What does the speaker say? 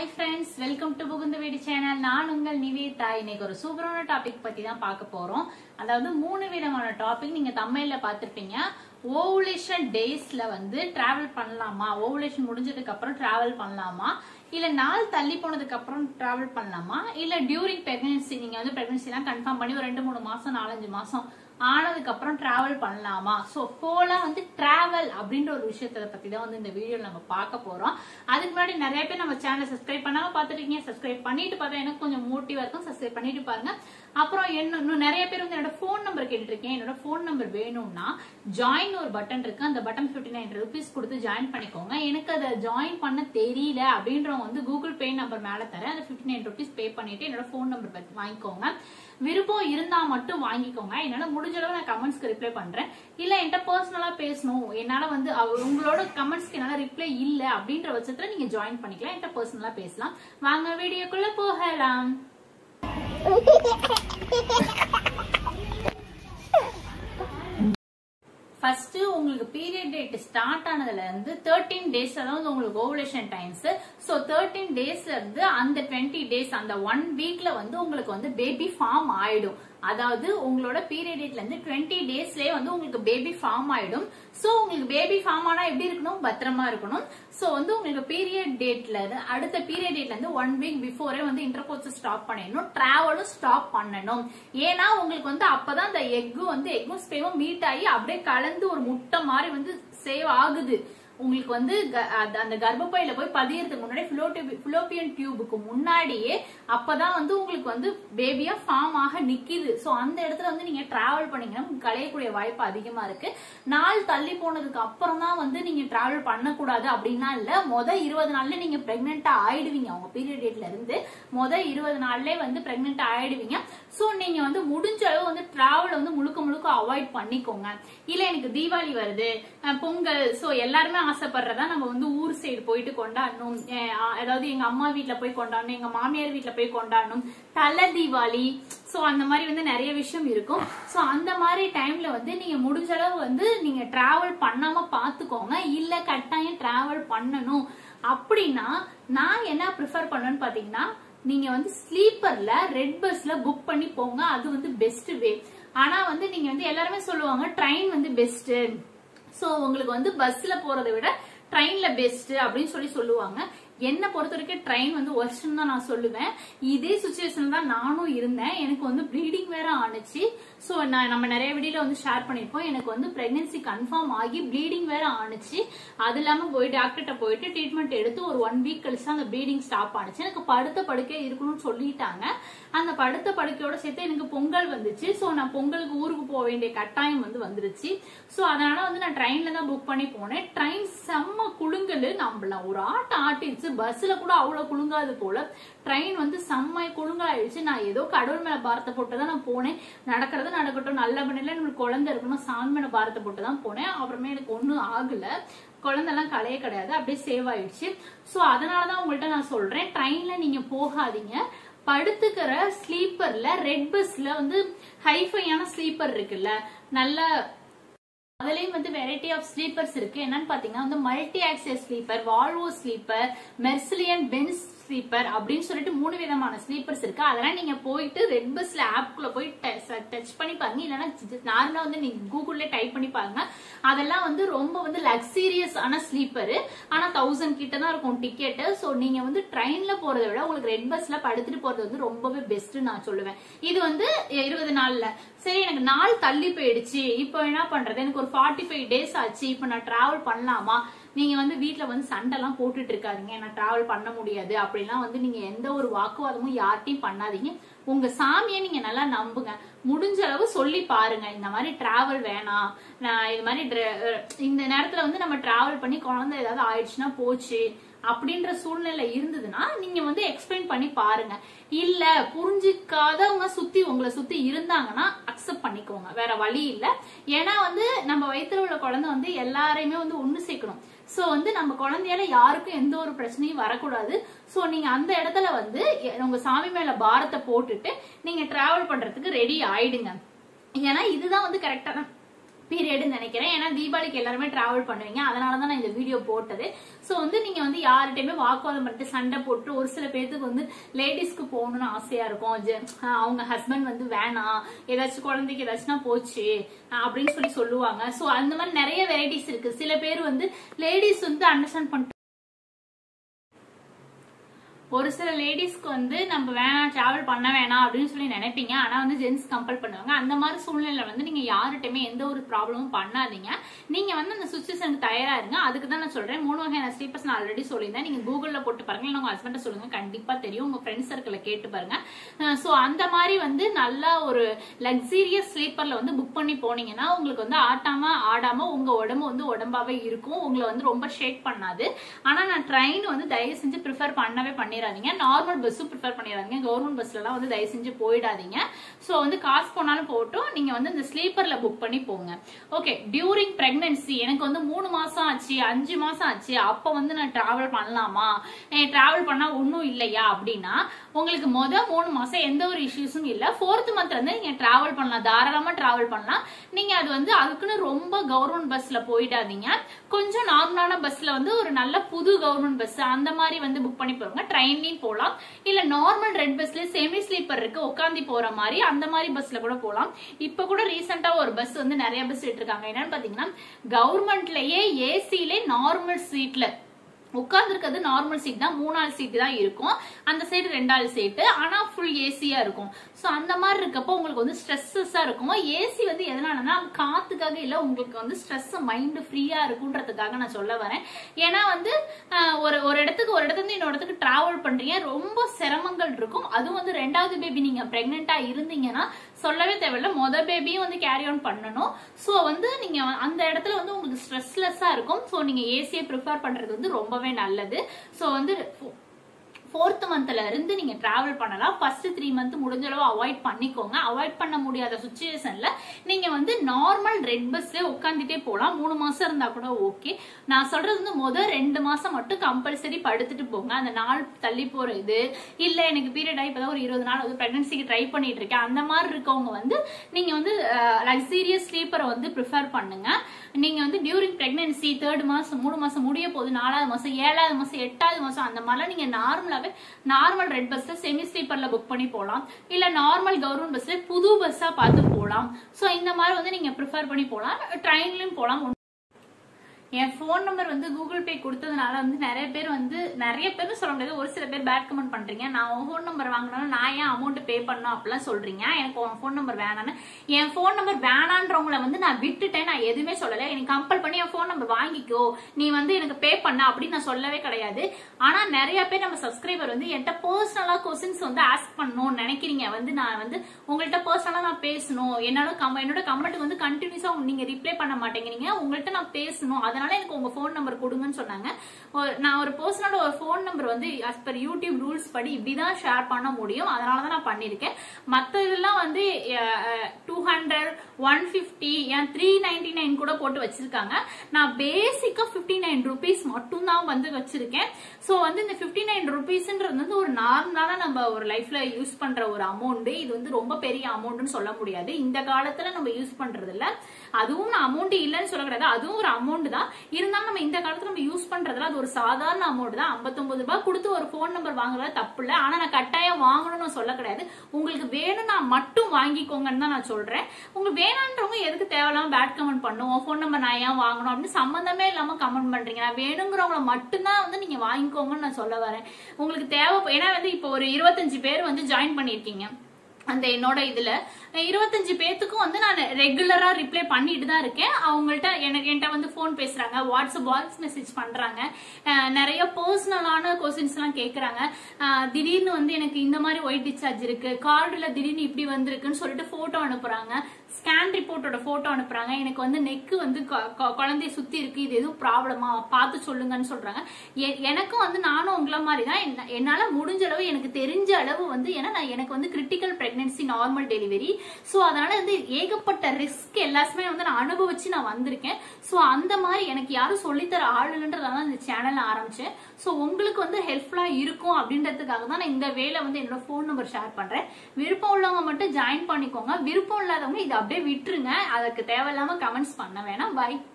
hi friends welcome to புகுந்த வீடு channel நான் உங்கள் நிவேதா இன்னைக்கு ஒரு சூப்பரான டாபிக் பத்தி தான் பார்க்க போறோம் அதாவது மூணு விதமான டாபிக் நீங்க தமிழ்ல பார்த்திருப்பீங்க ஓவுலேஷன் டேஸ்ல வந்து டிராவல் பண்ணலாமா ஓவுலேஷன் முடிஞ்சதுக்கு அப்புறம் டிராவல் பண்ணலாமா இல்ல நாள் தள்ளி போனதுக்கு அப்புறம் டிராவல் பண்ணலாமா இல்ல டியூரிங் பிரெக்னன்சி நீங்க வந்து பிரெக்னன்சிலாம் கன்ஃபார்ம் பண்ணி ஒரு ரெண்டு மூணு மாசம் நாலஞ்சு மாசம் ஆனதுக்கு அப்புறம் டிராவல் பண்ணலாமா சோ ஹோலா வந்து டிராவல் அப்படின்ற ஒரு விஷயத்தை பத்தி தான் வந்து இந்த வீடியோல நம்ம பார்க்க போறோம் அதுக்கு முன்னாடி நிறைய பேர் நம்ம சேனல் சப்ஸ்கிரைப் பண்ணாம பாத்துருக்கீங்க சப்ஸ்கிரைப் பண்ணிட்டு பார்த்தா எனக்கு கொஞ்சம் மோட்டிவா இருக்கும் சப்ஸ்கிரைப் பண்ணிட்டு பாருங்க அப்புறம் என்ன இன்னும் நிறைய பேர் வந்து என்னோட ஃபோன் நம்பர் கேட்டுட்டு இருக்கேன் என்னோட ஃபோன் நம்பர் வேணும்னா ஜாயின் ஒரு பட்டன் இருக்கு அந்த பட்டன் ஃபிஃப்டி நைன் ருபீஸ் கொடுத்து ஜாயின் பண்ணிக்கோங்க எனக்கு அதை ஜாயின் பண்ண தெரியல அப்படின்றவங்க வந்து கூகுள் பே நம்பர் மேல தரேன் அந்த ஃபிஃப்டி நைன் ருபீஸ் பே பண்ணிட்டு என்னோட ஃபோன் நம்பர் வாங்கிக்கோங்க விருப்பம் இருந்தா மட்டும் வாங்கிக்கோங்க என்னால முடிஞ்ச அளவு நான் கமெண்ட்ஸ்க்கு ரிப்ளை பண்றேன் இல்ல என்கிட்ட பர்சனலா பேசணும் என்னால வந்து அவ- உங்களோட கமெண்ட்ஸ்க்கு என்னால ரிப்ளை இல்ல அப்படின்ற பட்சத்துல நீங்க ஜாயின் பண்ணிக்கலாம் என்கிட்ட பர்சனலா பேசலாம் வாங்க வீடியோக்குள்ள போகலாம் ஃபர்ஸ்ட் உங்களுக்கு பீரியட் டேட் ஸ்டார்ட் ஆனதுல இருந்து தேர்ட்டீன் டேஸ் அதாவது உங்களுக்கு ஓவலேஷன் டைம்ஸ் சோ தேர்ட்டீன் டேஸ்ல இருந்து அந்த டுவெண்ட்டி டேஸ் அந்த ஒன் வீக்ல வந்து உங்களுக்கு வந்து பேபி ஃபார்ம் ஆயிடும் அதாவது உங்களோட பீரியட் டேட்ல இருந்து டுவெண்ட்டி டேஸ்லயே வந்து உங்களுக்கு பேபி ஃபார்ம் ஆயிடும் சோ உங்களுக்கு பேபி ஃபார்ம் ஆனா எப்படி இருக்கணும் பத்திரமா இருக்கணும் சோ வந்து உங்களுக்கு பீரியட் டேட்ல இருந்து அடுத்த பீரியட் டேட்ல இருந்து ஒன் வீக் பிஃபோரே வந்து இன்டர்கோர்ஸ் ஸ்டாப் பண்ணிடணும் டிராவலும் ஸ்டாப் பண்ணணும் ஏன்னா உங்களுக்கு வந்து அப்பதான் அந்த எக்கு வந்து எக்கும் ஸ்பேவும் மீட் ஆகி அப்படியே கலந்து ஒரு முட்டை மாதிரி வந்து சேவ் ஆகுது உங்களுக்கு வந்து க- அது- அந்த கர்ப்பப்பையில போய் பதியறதுக்கு முன்னாடி பிலோப்பியன் டியூபுக்கு முன்னாடியே அப்பதான் வந்து உங்களுக்கு வந்து பேபியா ஃபார்ம் ஆக நிக்குது சோ அந்த இடத்துல வந்து நீங்க டிராவல் பண்ணீங்கன்னா உங்களுக்கு களையக்கூடிய வாய்ப்பு அதிகமா இருக்கு நாள் தள்ளி போனதுக்கு அப்புறம் தான் வந்து நீங்க டிராவல் பண்ணக்கூடாது அப்படின்னா இல்ல மொத இருபது நாள்ல நீங்க பிரெக்னெண்டா ஆயிடுவீங்க உங்க பீரியட் டேட்ல இருந்து மொத இருபது நாள்லயே வந்து பிரெக்னெண்டா ஆயிடுவீங்க சோ நீங்க வந்து முடிஞ்ச அளவு வந்து டிராவல் வந்து முழுக்க முழுக்க அவாய்ட் பண்ணிக்கோங்க இல்ல எனக்கு தீபாவளி வருது அஹ் பொங்கல் சோ எல்லாருமே ஆசைப்படுறதா நம்ம வந்து ஊர் சைடு போயிட்டு கொண்டாடணும் அஹ் அ- அதாவது எங்க அம்மா வீட்ல போய் கொண்டாடணும் எங்க மாமியார் வீட்ல போய் கொண்டாடணும் தலை தீபாவளி சோ அந்த மாதிரி வந்து நிறைய விஷயம் இருக்கும் சோ அந்த மாதிரி டைம்ல வந்து நீங்க முடிஞ்ச அளவு வந்து நீங்க டிராவல் பண்ணாம பாத்துக்கோங்க இல்ல கட்டாயம் டிராவல் பண்ணணும் அப்படின்னா நான் என்ன ப்ரிஃபர் பண்ணுவேன்னு பாத்தீங்கன்னா நீங்க வந்து ஸ்லீப்பர்ல ரெட் பஸ்ல புக் பண்ணி போங்க அது வந்து பெஸ்ட் வே ஆனா வந்து நீங்க வந்து எல்லாருமே சொல்லுவாங்க ட்ரெயின் வந்து பெஸ்ட் சோ உங்களுக்கு வந்து பஸ்ல போறதை விட ட்ரெயின்ல பெஸ்ட் அப்படின்னு சொல்லி சொல்லுவாங்க என்ன பொறுத்த வரைக்கும் ட்ரெயின் வந்து ஒர்ஸ்ட்னு தான் நான் சொல்லுவேன் இதே சுச்சுவேஷன் தான் நானும் இருந்தேன் எனக்கு வந்து ப்ளீடிங் வேற ஆனுச்சு சோ நான் நம்ம நிறைய வீடியோல வந்து ஷேர் பண்ணிருப்போம் எனக்கு வந்து பிரெக்னன்சி கன்ஃபார்ம் ஆகி ப்ளீடிங் வேற ஆனுச்சு அது இல்லாம போய் டாக்டர்கிட்ட போயிட்டு ட்ரீட்மெண்ட் எடுத்து ஒரு ஒன் வீக் கழிச்சு தான் அந்த ப்ளீடிங் ஸ்டாப் ஆனுச்சு எனக்கு படுத்த படுக்கை இருக்கணும்னு சொல்லிட்டாங்க அந்த படுத்த படுக்கையோட சேர்த்து எனக்கு பொங்கல் வந்துச்சு சோ நான் பொங்கலுக்கு ஊருக்கு போக வேண்டிய கட்டாயம் வந்து வந்துருச்சு சோ அதனால வந்து நான் ட்ரெயின்ல தான் புக் பண்ணி போனேன் ட்ரெயின் செம்ம குலுங்கல் நம்மள ஒரு ஆட்டம் ஆட்டிடுச்சு பஸ்ல கூட அவ்வளவு குலுங்காது போல ட்ரெயின் வந்து செம்ம குலுங்கலாயிடுச்சு நான் ஏதோ கடவுள் மேல பாரத்தை போட்டு தான் நான் போனேன் நடக்கிறது நடக்கட்டும் நல்ல பண்ணில நம்மளுக்கு குழந்தை இருக்கணும் சாமி மேல பாரத்தை போட்டு தான் போனேன் அப்புறமே எனக்கு ஒண்ணும் ஆகல குழந்தெல்லாம் கலையே கிடையாது அப்படியே சேவ் ஆயிடுச்சு சோ அதனாலதான் உங்கள்ட்ட நான் சொல்றேன் ட்ரெயின்ல நீங்க போகாதீங்க படுத்துக்கிற ஸ்லீப்பர்ல ரெட் பஸ்ல வந்து ஹைஃபையான ஸ்லீப்பர் இருக்குல்ல நல்ல அதுலயும் வந்து வெரைட்டி ஆஃப் ஸ்லீப்பர்ஸ் இருக்கு என்னன்னு பாத்தீங்கன்னா வந்து multi axle sleeper Volvo sleeper Mercedes Benz sleeper அப்படின்னு சொல்லிட்டு மூணு விதமான ஸ்லீப்பர்ஸ் இருக்கு அதெல்லாம் நீங்க போயிட்டு ரெட் பஸ்ல ஆப்குள்ள போய் டச் பண்ணி பாருங்க இல்லைன்னா நார்மலா வந்து நீங்க கூகுள்ல டைப் பண்ணி பாருங்க அதெல்லாம் வந்து ரொம்ப வந்து லக்ஸீரியஸ் ஆன ஸ்லீப்பர் ஆனா தௌசண்ட் கிட்ட தான் இருக்கும் டிக்கெட் சோ நீங்க வந்து ட்ரெயின்ல போறதை விட உங்களுக்கு ரெட் பஸ்ல படுத்துட்டு போறது வந்து ரொம்பவே பெஸ்ட் நான் சொல்லுவேன் இது வந்து இருபது நாள்ல சரி எனக்கு நாள் தள்ளி போயிடுச்சு இப்போ என்ன பண்றது எனக்கு ஒரு ஃபார்ட்டி ஃபைவ் டேஸ் ஆச்சு இப்போ நான் டிராவல் பண்ணலாமா நீங்க வந்து வீட்ல வந்து சண்டைலாம் போட்டுட்டு இருக்காதீங்க நான் டிராவல் பண்ண முடியாது அப்படிலாம் வந்து நீங்க எந்த ஒரு வாக்குவாதமும் யார்ட்டையும் பண்ணாதீங்க உங்க சாமியை நீங்க நல்லா நம்புங்க முடிஞ்ச அளவு சொல்லி பாருங்க இந்த மாதிரி டிராவல் வேணாம் நான் இது மாதிரி dra- இந்த நேரத்துல வந்து நம்ம டிராவல் பண்ணி குழந்தை ஏதாவது ஆயிடுச்சுன்னா போச்சு அப்படின்ற சூழ்நிலை இருந்ததுன்னா நீங்க வந்து எக்ஸ்பிளைன் பண்ணி பாருங்க இல்ல புரிஞ்சுக்காதவங்க சுத்தி உங்களை சுத்தி இருந்தாங்கன்னா அக்செப்ட் பண்ணிக்கோங்க வேற வழி இல்ல ஏன்னா வந்து நம்ம வயித்துல உள்ள குழந்தை வந்து எல்லாரையுமே வந்து ஒண்ணு சேர்க்கணும் சோ வந்து நம்ம குழந்தையால யாருக்கும் எந்த ஒரு பிரச்சனையும் வரக்கூடாது சோ நீங்க அந்த இடத்துல வந்து எ- உங்க சாமி மேல பாரத்தை போட்டுட்டு நீங்க டிராவல் பண்றதுக்கு ரெடி ஆயிடுங்க ஏன்னா இதுதான் வந்து கரெக்டான பீரியட்னு நினைக்கிறேன் ஏன்னா தீபாவளிக்கு எல்லாருமே டிராவல் பண்ணுவீங்க அதனால தான் நான் இந்த வீடியோ போட்டது ஸோ வந்து நீங்க வந்து யார்கிட்டயுமே வாக்குவாதம் பண்ணிட்டு சண்டை போட்டு ஒரு சில பேர்த்துக்கு வந்து லேடிஸ்க்கு போகணும்னு ஆசையா இருக்கும் ஜெ- ஆஹ் அவங்க ஹஸ்பண்ட் வந்து வேணாம் ஏதாச்சும் குழந்தைக்கு ஏதாச்சும்னா போச்சு ஆஹ் அப்படின்னு சொல்லி சொல்லுவாங்க ஸோ அந்த மாதிரி நிறைய வெரைட்டிஸ் இருக்கு சில பேர் வந்து லேடிஸ் வந்து அண்டர்ஸ்டாண்ட் பண்ணிட்டு ஒரு சில லேடிஸ்க்கு வந்து நம்ம வேணாம் டிராவல் பண்ண வேணாம் அப்படின்னு சொல்லி நினைப்பீங்க ஆனா வந்து ஜென்ஸ் கம்பல் பண்ணுவாங்க அந்த மாதிரி சூழ்நிலை வந்து நீங்க யார்கிட்டயுமே எந்த ஒரு ப்ராப்ளமும் பண்ணாதீங்க நீங்க வந்து அந்த சுச்சுவேஷனுக்கு தயாரா இருங்க அதுக்கு தான் நான் சொல்றேன் மூணு வகையான ஸ்லீப்பர்ஸ் நான் ஆல்ரெடி சொல்லியிருந்தேன் நீங்க கூகுள்ல போட்டு பாருங்க இல்லை உங்க ஹஸ்பண்ட சொல்லுங்க கண்டிப்பா தெரியும் உங்க ஃப்ரெண்ட்ஸ் சர்க்கிள கேட்டு பாருங்க சோ அந்த மாதிரி வந்து நல்ல ஒரு லக்ஸீரியஸ் ஸ்லீப்பர்ல வந்து புக் பண்ணி போனீங்கன்னா உங்களுக்கு வந்து ஆட்டாம ஆடாம உங்க உடம்பு வந்து உடம்பாவே இருக்கும் உங்களை வந்து ரொம்ப ஷேக் பண்ணாது ஆனா நான் ட்ரெயின் வந்து தயவு செஞ்சு ப்ரிஃபர் பண்ணவே பண்ணிடாதீங்க நார்மல் பஸ்ஸும் ப்ரிஃபர் பண்ணிடாதீங்க கவர்மெண்ட் பஸ்ல எல்லாம் வந்து தயவு செஞ்சு போயிடாதீங்க சோ வந்து காசு போனாலும் போட்டும் நீங்க வந்து இந்த ஸ்லீப்பர்ல புக் பண்ணி போங்க ஓகே டியூரிங் பிரெக்னன்சி எனக்கு வந்து மூணு மாசம் ஆச்சு அஞ்சு மாசம் ஆச்சு அப்ப வந்து நான் டிராவல் பண்ணலாமா டிராவல் பண்ணா ஒன்றும் இல்லையா அப்படின்னா உங்களுக்கு மொத மூணு மாசம் எந்த ஒரு இஷ்யூஸும் இல்ல ஃபோர்த் மந்த்ல இருந்து நீங்க டிராவல் பண்ணலாம் தாராளமா டிராவல் பண்ணலாம் நீங்க அது வந்து அதுக்குன்னு ரொம்ப கவர்மெண்ட் பஸ்ல போயிடாதீங்க கொஞ்சம் நார்மலான பஸ்ல வந்து ஒரு நல்ல புது கவர்மெண்ட் பஸ் அந்த மாதிரி வந்து புக் பண்ணி போங்க ட்ரெயின்லயும் போகலாம் இல்ல நார்மல் ரெட் பஸ்ல செமி ஸ்லீப்பர் இருக்கு உட்காந்து போற மாதிரி அந்த மாதிரி பஸ்ல கூட போகலாம் இப்ப கூட ரீசெண்டா ஒரு பஸ் வந்து நிறைய பஸ் இருக்காங்க என்னன்னு பாத்தீங்கன்னா கவர்மெண்ட்லயே ஏசிலே நார்மல் சீட்ல உட்கார்ந்துருக்கிறது நார்மல் சீட் தான் மூணாள் சீட் தான் இருக்கும் அந்த சைடு ரெண்டாள் சீட்டு ஆனா ஃபுல் ஏசியா இருக்கும் சோ அந்த மாதிரி இருக்கப்போ உங்களுக்கு வந்து ஸ்ட்ரெஸ்ஸஸா இருக்கும் ஏசி வந்து எதனாலனா காத்துக்காக இல்ல உங்களுக்கு வந்து ஸ்ட்ரெஸ் மைண்ட் ஃப்ரீயா இருக்குன்றதுக்காக நான் சொல்ல வரேன் ஏன்னா வந்து ஆஹ், ஒரு ஒரு இடத்துக்கு ஒரு இடத்துல இருந்து இன்னொரு இடத்துக்கு டிராவல் பண்றீங்க ரொம்ப சிரமங்கள் இருக்கும் அதுவும் வந்து ரெண்டாவது பேபி நீங்க பிரெக்னெண்டா இருந்தீங்கன்னா சொல்லவே தேவையில்ல மொத பேபியும் வந்து கேரி ஆன் பண்ணணும் சோ வந்து நீங்க அந்த இடத்துல வந்து உங்களுக்கு ஸ்ட்ரெஸ்லெஸ்ஸா இருக்கும் சோ நீங்க ஏசியை ப்ரிஃபர் பண்றது வந்து ரொம்பவே நல்லது சோ வந்து ஃபோர்த் மந்த்ல இருந்து நீங்க டிராவல் பண்ணலாம் ஃபர்ஸ்ட் த்ரீ மந்த் முடிஞ்ச அளவு அவாய்ட் பண்ணிக்கோங்க அவாய்ட் பண்ண முடியாத சுச்சுவேஷன்ல நீங்க வந்து நார்மல் ரெட் பஸ்ல உட்காந்துட்டே போலாம் மூணு மாசம் இருந்தா கூட ஓகே நான் சொல்றது வந்து முதல் ரெண்டு மாசம் மட்டும் கம்பல்சரி படுத்துட்டு போங்க அந்த நாள் தள்ளி போற இது இல்ல எனக்கு பீரியட் ஆகி இப்பதான் ஒரு இருபது நாள் வந்து பிரெக்னன்சிக்கு ட்ரை பண்ணிட்டு இருக்கேன் அந்த மாதிரி இருக்கவங்க வந்து நீங்க வந்து லக்ஸீரியஸ் ஸ்லீப்பரை வந்து ப்ரிஃபர் பண்ணுங்க நீங்க வந்து டியூரிங் பிரெக்னன்சி தேர்ட் மாசம் மூணு மாசம் முடிய போகுது நாலாவது மாசம் ஏழாவது மாசம் எட்டாவது மாசம் அந்த மாதிரிலாம் நீங்க நார்மலாவே நார்மல் ரெட் பஸ்ல செமி ஸ்லீப்பர்ல புக் பண்ணி போகலாம் இல்ல நார்மல் கவர்மெண்ட் பஸ்ல புது பஸ்ஸா பார்த்து போகலாம் சோ இந்த மாதிரி வந்து நீங்க ப்ரிஃபர் பண்ணி போகலாம் ட்ரெயின்லயும் போகலாம் என் ஃபோன் நம்பர் வந்து கூகுள் பே கொடுத்ததுனால வந்து நிறைய பேர் வந்து நிறைய பேர்னு சொல்ல முடியாது ஒரு சில பேர் பேட் கமெண்ட் பண்றீங்க நான் உன் ஃபோன் நம்பர் வாங்கினாலும் நான் ஏன் அமௌண்ட் பே பண்ணணும் அப்படிலாம் சொல்றீங்க எனக்கு உன் ஃபோன் நம்பர் வேணான்னு என் ஃபோன் நம்பர் வேணான்றவங்கள வந்து நான் விட்டுட்டேன் நான் எதுவுமே சொல்லல எனக்கு கம்பல் பண்ணி என் ஃபோன் நம்பர் வாங்கிக்கோ நீ வந்து எனக்கு பே பண்ண அப்படின்னு நான் சொல்லவே கிடையாது ஆனா நிறைய பேர் நம்ம சப்ஸ்கிரைபர் வந்து என்கிட்ட பர்சனலா கொஸ்டின்ஸ் வந்து ஆஸ்க் பண்ணணும்னு நினைக்கிறீங்க வந்து நான் வந்து உங்கள்கிட்ட பர்சனலா நான் பேசணும் என்னோட கம் என்னோட கமெண்ட்டுக்கு வந்து கண்டினியூஸா நீங்க ரிப்ளை பண்ண மாட்டேங்கிறீங்க உங்கள்கிட்ட நான் பேசணும் அதனால எனக்கு உங்க ஃபோன் நம்பர் கொடுங்கன்னு சொன்னாங்க ஒரு- நான் ஒரு பர்சனோட ஒரு ஃபோன் நம்பர் வந்து as per யூடியூப் ரூல்ஸ் படி இப்படிதான் ஷேர் பண்ண முடியும் அதனால தான் நான் பண்ணிருக்கேன் மத்த இதெல்லாம் வந்து two hundred one fifty and three ninety nine கூட போட்டு வச்சிருக்காங்க நான் பேசிக்கா பிப்டி நைன் ருபீஸ் மட்டும் தான் வந்து வச்சிருக்கேன் சோ வந்து இந்த பிப்டி நைன் ருபீஸ்ன்றது வந்து ஒரு நார்மலான நம்ம ஒரு லைஃப்ல யூஸ் பண்ற ஒரு அமௌண்ட் இது வந்து ரொம்ப பெரிய அமௌண்ட்னு சொல்ல முடியாது இந்த காலத்துல நம்ம யூஸ் பண்றது இல்ல அதுவும் நான் அமௌண்ட் இல்லைன்னு சொல்ல கிடையாது அதுவும் ஒரு அமௌண்ட் தான் இருந்தாலும் நம்ம இந்த காலத்துல நம்ம யூஸ் பண்றதுல அது ஒரு சாதாரண அமௌண்ட் தான் 59 ரூபாய் கொடுத்து ஒரு ஃபோன் நம்பர் வாங்குறது தப்பு இல்ல ஆனா நான் கட்டாயம் வாங்கணும்னு நான் சொல்ல கிடையாது உங்களுக்கு வேணும்னா மட்டும் வாங்கிக்கோங்கன்னு தான் நான் சொல்றேன் உங்களுக்கு வேணான்றவங்க எதுக்கு தேவையில்லாம பேட் கமெண்ட் பண்ணுவோம் ஃபோன் நம்பர் நான் ஏன் வாங்கணும் அப்படின்னு சம்பந்தமே இல்லாம கமெண்ட் பண்றீங்க நான் வேணுங்கிறவங்கள மட்டும்தான் வந்து நீங்க வாங்கிக்கோங்கன்னு நான் சொல்ல வரேன் உங்களுக்கு தேவை ஏன்னா வந்து இப்போ ஒரு இருபத்தஞ்சு பேர் வந்து ஜாயின் பண்ணிருக்கீங்க அந்த என்னோட இதுல இருபத்தஞ்சு பேத்துக்கும் வந்து நான் ரெகுலரா ரிப்ளை பண்ணிட்டு தான் இருக்கேன் அவங்கள்ட்ட எனக்கு என்கிட்ட வந்து ஃபோன் பேசுறாங்க வாட்ஸ்அப் வாய்ஸ் மெசேஜ் பண்றாங்க அஹ் நிறைய பர்சனலான கொஸ்டின்ஸ் எல்லாம் கேக்குறாங்க அஹ் திடீர்னு வந்து எனக்கு இந்த மாதிரி ஒயிட் டிஸ்சார்ஜ் இருக்கு கார்டுல திடீர்னு இப்படி வந்திருக்குன்னு சொல்லிட்டு போட்டோ அனுப்புறாங்க ஸ்கேன் ரிப்போர்ட்டோட போட்டோ அனுப்புறாங்க எனக்கு வந்து நெக்கு வந்து கொ- கொ- குழந்தைய சுத்தி இருக்கு இது எதுவும் ப்ராப்ளமா பார்த்து சொல்லுங்கன்னு சொல்றாங்க எ- எனக்கும் வந்து நானும் உங்கள மாதிரி தான் என்ன- என்னால முடிஞ்ச அளவு எனக்கு தெரிஞ்ச அளவு வந்து ஏன்னா நான் எனக்கு வந்து critical pregnancy normal delivery so அதனால வந்து ஏகப்பட்ட ரிஸ்க் எல்லாமே வந்து நான் அனுபவிச்சு நான் வந்திருக்கேன் சோ அந்த மாதிரி எனக்கு யாரும் சொல்லித்தர ஆள் இல்லைன்றதால இந்த சேனல் ஆரம்பிச்சேன் சோ உங்களுக்கு வந்து ஹெல்ப்ஃபுல்லா இருக்கும் அப்படின்றதுக்காக தான் நான் இந்த வேலை வந்து என்னோட ஃபோன் நம்பர் ஷேர் பண்றேன் விருப்பம் உள்ளவங்க மட்டும் ஜாயின் பண்ணிக்கோங்க விருப்பம் இல்லாதவங்க இதை அப்படியே விட்டுருங்க அதுக்கு தேவையில்லாம கமெண்ட்ஸ் பண்ண வேணாம் பை